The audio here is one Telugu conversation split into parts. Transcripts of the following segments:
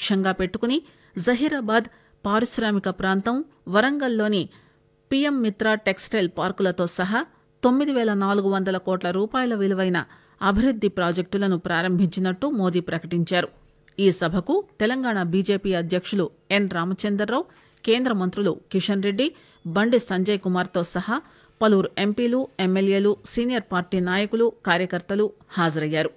లక్ష్యంగా పెట్టుకుని జహీరాబాద్ పారిశ్రామిక ప్రాంతం వరంగల్లోని పీఎం మిత్ర టెక్స్టైల్ పార్కులతో సహా తొమ్మిది వేల నాలుగు వందల కోట్ల రూపాయల విలువైన అభివృద్ది ప్రాజెక్టులను ప్రారంభించినట్టు మోదీ ప్రకటించారు ఈ సభకు తెలంగాణ బీజేపీ అధ్యక్షులు ఎన్ రామచందర్రావు కేంద్ర మంత్రులు కిషన్ రెడ్డి బండి సంజయ్ కుమార్తో సహా పలువురు ఎంపీలు ఎమ్మెల్యేలు సీనియర్ పార్టీ నాయకులు కార్యకర్తలు హాజరయ్యారు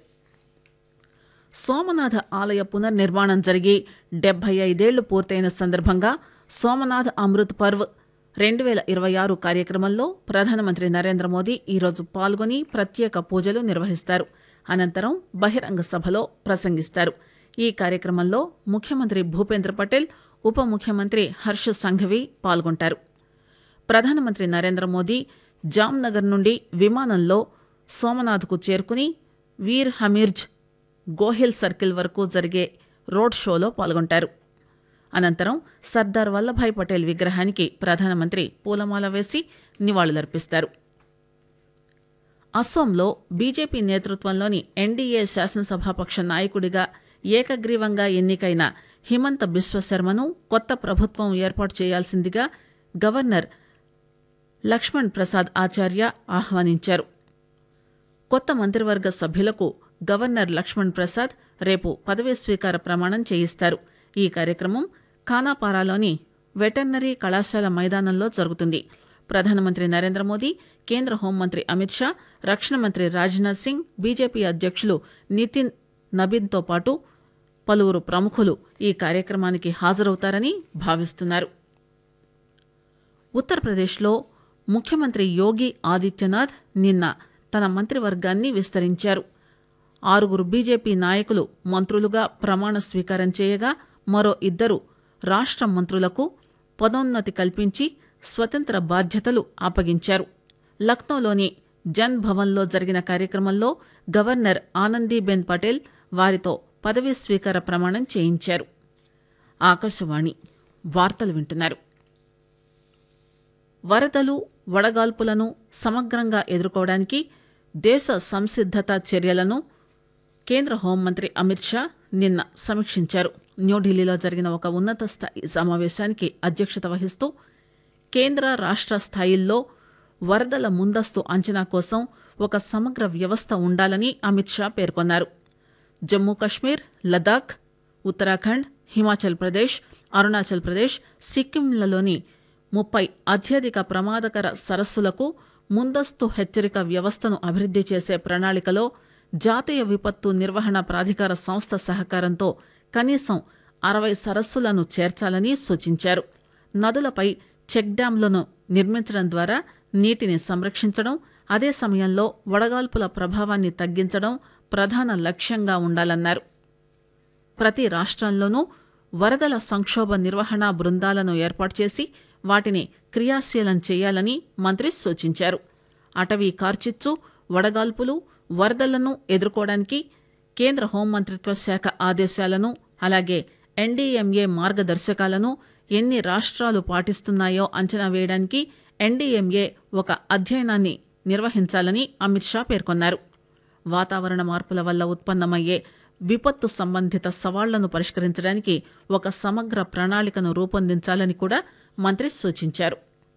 సోమనాథ ఆలయ పునర్నిర్మాణం జరిగి డెబ్బై ఐదేళ్లు పూర్తయిన సందర్భంగా సోమనాథ్ అమృత్ పర్వ్ రెండు వేల ఇరవై ఆరు కార్యక్రమంలో ప్రధానమంత్రి నరేంద్ర మోదీ ఈరోజు పాల్గొని ప్రత్యేక పూజలు నిర్వహిస్తారు అనంతరం బహిరంగ సభలో ప్రసంగిస్తారు ఈ కార్యక్రమంలో ముఖ్యమంత్రి భూపేంద్ర పటేల్ ఉప ముఖ్యమంత్రి హర్ష సంఘవి పాల్గొంటారు ప్రధానమంత్రి నరేంద్ర మోదీ జామ్నగర్ నుండి విమానంలో సోమనాథ్కు చేరుకుని వీర్ హమీర్జ్ గోహిల్ సర్కిల్ వరకు జరిగే రోడ్ షోలో పాల్గొంటారు అనంతరం సర్దార్ వల్లభాయ్ పటేల్ విగ్రహానికి ప్రధానమంత్రి పూలమాల వేసి నివాళులర్పిస్తారు అస్సోంలో బీజేపీ నేతృత్వంలోని ఎన్డీఏ శాసనసభాపక్ష నాయకుడిగా ఏకగ్రీవంగా ఎన్నికైన హిమంత బిశ్వశర్మను కొత్త ప్రభుత్వం ఏర్పాటు చేయాల్సిందిగా గవర్నర్ లక్ష్మణ్ ప్రసాద్ ఆచార్య ఆహ్వానించారు కొత్త మంత్రివర్గ సభ్యులకు గవర్నర్ లక్ష్మణ్ ప్రసాద్ రేపు పదవీ స్వీకార ప్రమాణం చేయిస్తారు ఈ కార్యక్రమం ఖానాపారాలోని వెటర్నరీ కళాశాల మైదానంలో జరుగుతుంది ప్రధానమంత్రి నరేంద్ర మోదీ కేంద్ర హోంమంత్రి అమిత్ షా రక్షణ మంత్రి రాజ్నాథ్ సింగ్ బీజేపీ అధ్యక్షులు నితిన్ నబీన్తో పాటు పలువురు ప్రముఖులు ఈ కార్యక్రమానికి హాజరవుతారని భావిస్తున్నారు ఉత్తరప్రదేశ్లో ముఖ్యమంత్రి యోగి ఆదిత్యనాథ్ నిన్న తన మంత్రివర్గాన్ని విస్తరించారు ఆరుగురు బీజేపీ నాయకులు మంత్రులుగా ప్రమాణ స్వీకారం చేయగా మరో ఇద్దరు రాష్ట్ర మంత్రులకు పదోన్నతి కల్పించి స్వతంత్ర బాధ్యతలు అప్పగించారు లక్నోలోని జన్ భవన్లో జరిగిన కార్యక్రమంలో గవర్నర్ ఆనందీబెన్ పటేల్ వారితో పదవీ స్వీకార ప్రమాణం చేయించారు ఆకాశవాణి వార్తలు వింటున్నారు వరదలు వడగాల్పులను సమగ్రంగా ఎదుర్కోవడానికి దేశ సంసిద్దత చర్యలను కేంద్ర హోంమంత్రి అమిత్ షా నిన్న సమీక్షించారు న్యూఢిల్లీలో జరిగిన ఒక ఉన్నత స్థాయి సమావేశానికి అధ్యక్షత వహిస్తూ కేంద్ర రాష్ట్ర స్థాయిల్లో వరదల ముందస్తు అంచనా కోసం ఒక సమగ్ర వ్యవస్థ ఉండాలని అమిత్ షా పేర్కొన్నారు జమ్మూ కశ్మీర్ లదాఖ్ ఉత్తరాఖండ్ హిమాచల్ ప్రదేశ్ అరుణాచల్ ప్రదేశ్ సిక్కింలలోని ముప్పై అత్యధిక ప్రమాదకర సరస్సులకు ముందస్తు హెచ్చరిక వ్యవస్థను అభివృద్ది చేసే ప్రణాళికలో జాతీయ విపత్తు నిర్వహణ ప్రాధికార సంస్థ సహకారంతో కనీసం అరవై సరస్సులను చేర్చాలని సూచించారు నదులపై చెక్ డ్యాంలను నిర్మించడం ద్వారా నీటిని సంరక్షించడం అదే సమయంలో వడగాల్పుల ప్రభావాన్ని తగ్గించడం ప్రధాన లక్ష్యంగా ఉండాలన్నారు ప్రతి రాష్ట్రంలోనూ వరదల సంక్షోభ నిర్వహణ బృందాలను ఏర్పాటు చేసి వాటిని క్రియాశీలం చేయాలని మంత్రి సూచించారు అటవీ కార్చిచ్చు వడగాల్పులు వరదలను ఎదుర్కోవడానికి కేంద్ర హోంమంత్రిత్వ శాఖ ఆదేశాలను అలాగే ఎన్డీఎంఏ మార్గదర్శకాలను ఎన్ని రాష్ట్రాలు పాటిస్తున్నాయో అంచనా వేయడానికి ఎన్డీఎంఏ ఒక అధ్యయనాన్ని నిర్వహించాలని అమిత్ షా పేర్కొన్నారు వాతావరణ మార్పుల వల్ల ఉత్పన్నమయ్యే విపత్తు సంబంధిత సవాళ్లను పరిష్కరించడానికి ఒక సమగ్ర ప్రణాళికను రూపొందించాలని కూడా మంత్రి సూచించారు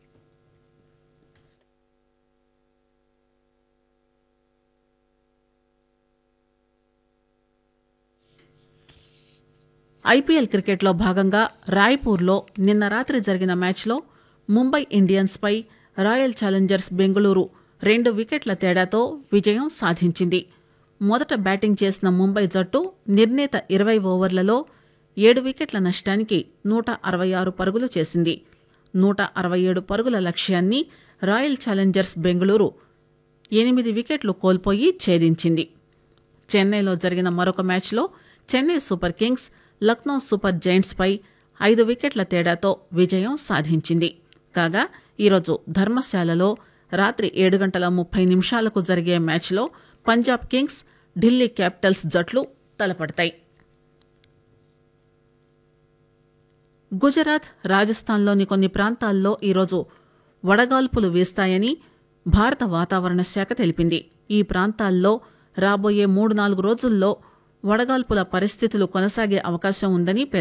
ఐపీఎల్ క్రికెట్లో భాగంగా రాయ్పూర్లో నిన్న రాత్రి జరిగిన మ్యాచ్లో ముంబై ఇండియన్స్ పై రాయల్ ఛాలెంజర్స్ బెంగళూరు రెండు వికెట్ల తేడాతో విజయం సాధించింది మొదట బ్యాటింగ్ చేసిన ముంబై జట్టు నిర్ణీత ఇరవై ఓవర్లలో ఏడు వికెట్ల నష్టానికి నూట అరవై ఆరు పరుగులు చేసింది నూట అరవై ఏడు పరుగుల లక్ష్యాన్ని రాయల్ ఛాలెంజర్స్ బెంగళూరు ఎనిమిది వికెట్లు కోల్పోయి ఛేదించింది చెన్నైలో జరిగిన మరొక మ్యాచ్లో Chennai Super Kings Lucknow Super Giants పై ఐదు వికెట్ల తేడాతో విజయం సాధించింది కాగా ఈరోజు ధర్మశాలలో రాత్రి ఏడు గంటల ముప్పై నిమిషాలకు జరిగే మ్యాచ్లో పంజాబ్ కింగ్స్ ఢిల్లీ క్యాపిటల్స్ జట్లు తలపడతాయి గుజరాత్ రాజస్థాన్లోని కొన్ని ప్రాంతాల్లో ఈరోజు వడగాల్పులు వీస్తాయని భారత వాతావరణ శాఖ తెలిపింది ఈ ప్రాంతాల్లో రాబోయే మూడు నాలుగు రోజుల్లో వడగాల్పుల పరిస్థితులు కొనసాగే అవకాశం ఉందని పేర్కొంది